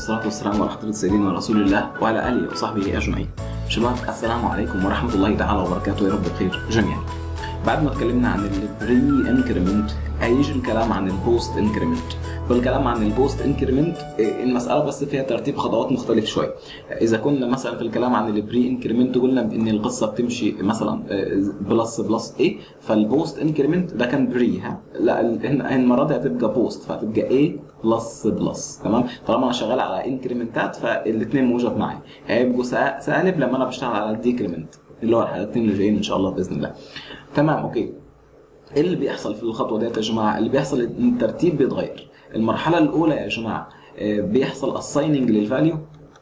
والصلاة والسلام على حضرة سيدنا رسول الله وعلى آله وصحبه أجمعين. شباب السلام عليكم ورحمة الله تعالى وبركاته يا رب بخير جميعا. بعد ما اتكلمنا عن البري انكريمنت هيجي الكلام عن البوست انكريمنت والكلام عن البوست انكريمنت المساله بس فيها ترتيب خطوات مختلف شويه اذا كنا مثلا في الكلام عن البري انكريمنت قلنا ان القصه بتمشي مثلا بلس بلس ايه فالبوست انكريمنت ده كان بري ها لا المره دي هتبقى بوست فهتبقى ايه بلس بلس تمام طالما انا شغال على انكريمنتات فالاثنين موجب معايا هيبقوا سالب لما انا بشتغل على الديكريمنت اللي هو الحلقتين اللي جايين ان شاء الله باذن الله تمام اوكي ايه اللي بيحصل في الخطوه ديت يا جماعه اللي بيحصل ان الترتيب بيتغير المرحله الاولى يا جماعه بيحصل اسايننج للفاليو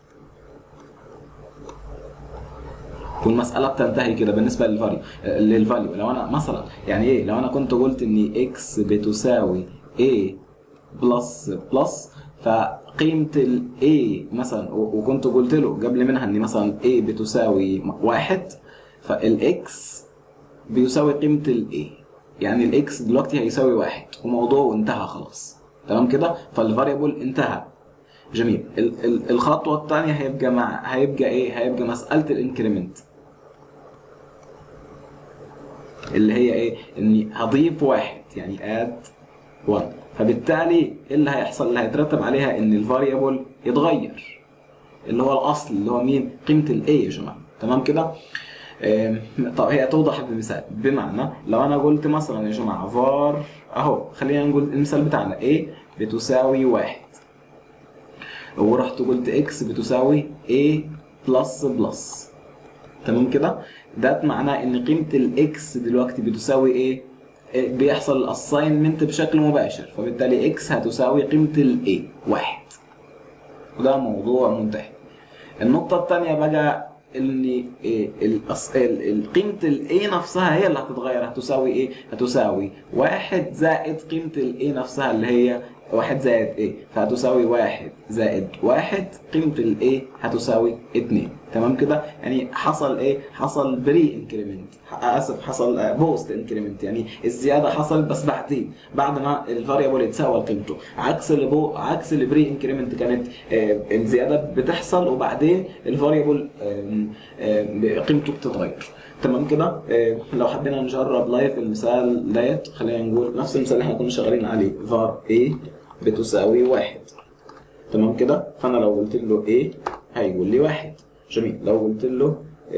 والمساله بتنتهي كده بالنسبه للفاليو للفاليو لو انا مثلا يعني ايه لو انا كنت قلت ان اكس بتساوي a بلس بلس فقيمه ال a مثلا وكنت قلت له قبل منها ان مثلا a بتساوي واحد فالاكس بيساوي قيمه ال a يعني الاكس دلوقتي هيساوي واحد وموضوعه انتهى خلاص تمام كده فالفاريبل انتهى جميل ال ال الخطوه الثانيه هيبقى مع هيبقى ايه هيبقى مساله الانكريمنت اللي هي ايه اني هضيف واحد يعني اد 1 فبالتالي ايه اللي هيحصل اللي هيترتب عليها ان الفاريبل يتغير اللي هو الاصل اللي هو مين قيمه الاي يا جماعه تمام كده طب هي توضح بمثال بمعنى لو انا قلت مثلا يا جماعه فار اهو خلينا نقول المثال بتاعنا a بتساوي واحد ورحت قلت x بتساوي a بلس بلس تمام كده ده معناه ان قيمه الاكس دلوقتي بتساوي ايه بيحصل الاساينمنت بشكل مباشر فبالتالي x هتساوي قيمه الاي واحد وده موضوع منتهي النقطه الثانيه بقى ان قيمه الاي نفسها هي اللي هتتغير هتساوي ايه؟ هتساوي واحد زائد قيمه الاي نفسها اللي هي واحد زائد ايه فهتساوي واحد زائد واحد قيمة الايه هتساوي اتنين تمام كده يعني حصل ايه حصل بري انكريمنت اسف حصل بوست انكريمنت يعني الزيادة حصل بس بعدين بعد ما الفاريبل يتساوى قيمته عكس البو عكس البري انكريمنت كانت الزيادة بتحصل وبعدين الفاريبل قيمته بتتغير تمام كده إيه لو حبينا نجرب لايف المثال ديت خلينا نقول نفس المثال اللي احنا كنا شغالين عليه var a بتساوي واحد تمام كده فانا لو قلت له a هيقول لي واحد جميل لو قلت له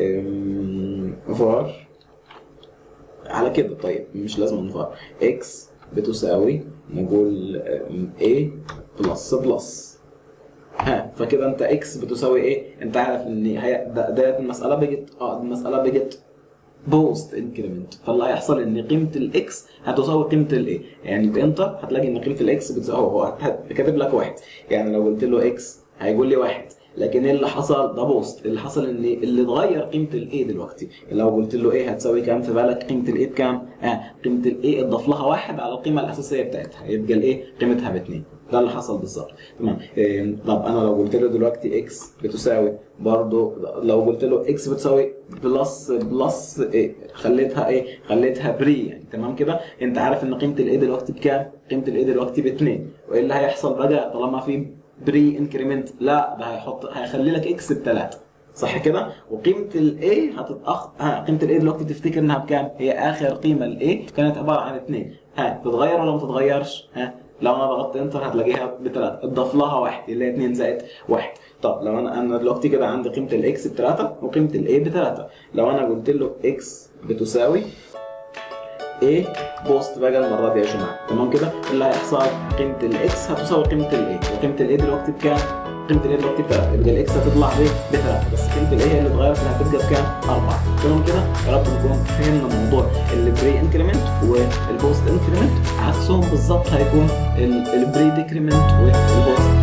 var على كده طيب مش لازم var x بتساوي نقول a بلس بلس ها فكده انت اكس بتساوي ايه؟ انت عارف ان هي ديت المساله بقت اه المساله بقت بوست انكريمنت فاللي هيحصل ان قيمه الاكس هتساوي قيمه الايه يعني انت هتلاقي ان قيمه الاكس بتساوي هو كاتب لك واحد يعني لو قلت له اكس هيقول لي واحد لكن ايه اللي حصل ده بوست اللي حصل ان اللي اتغير قيمه الاي دلوقتي لو قلت له ايه هتساوي كام في بالك قيمه الاي بكام اه قيمه الاي اضاف لها واحد على القيمه الاساسيه بتاعتها يبقى الايه قيمتها باثنين ده اللي حصل بالظبط تمام إيه طب انا لو قلت له دلوقتي اكس بتساوي برضو لو قلت له اكس بتساوي بلس بلس ايه خليتها ايه خليتها بري يعني تمام كده انت عارف ان قيمه الاي دلوقتي بكام قيمه الاي دلوقتي باثنين وايه اللي هيحصل بقى طالما في بري انكريمنت لا ده هيحط هيخلي لك اكس بثلاثه صح كده وقيمه الاي هتتاخر ها قيمه الاي دلوقتي تفتكر انها بكام هي اخر قيمه الاي كانت عباره عن اثنين ها تتغير ولا ما تتغيرش ها لو انا ضغطت انتر هتلاقيها بثلاثة اضاف لها واحد اللي هي 2 زائد واحد طب لو انا انا دلوقتي كده عندي قيمه الاكس بثلاثة وقيمه الاي بثلاثة لو انا قلت له اكس بتساوي ايه بوست بقى المره دي يا جماعه تمام كده اللي هيحصل قيمه الاكس هتساوي قيمه الاي وقيمه الاي دلوقتي بكام؟ قيمه الاي دلوقتي بثلاثة يبقى الاكس هتطلع بايه؟ بثلاثة بس قيمه الاي هي اللي اتغيرت اللي هتبقى بكام؟ أربعة تمام كده؟ يا رب نكون فهمنا موضوع البري انكريمنت والبوست انكريمنت عكسهم بالظبط هيكون البري ديكريمنت والبوست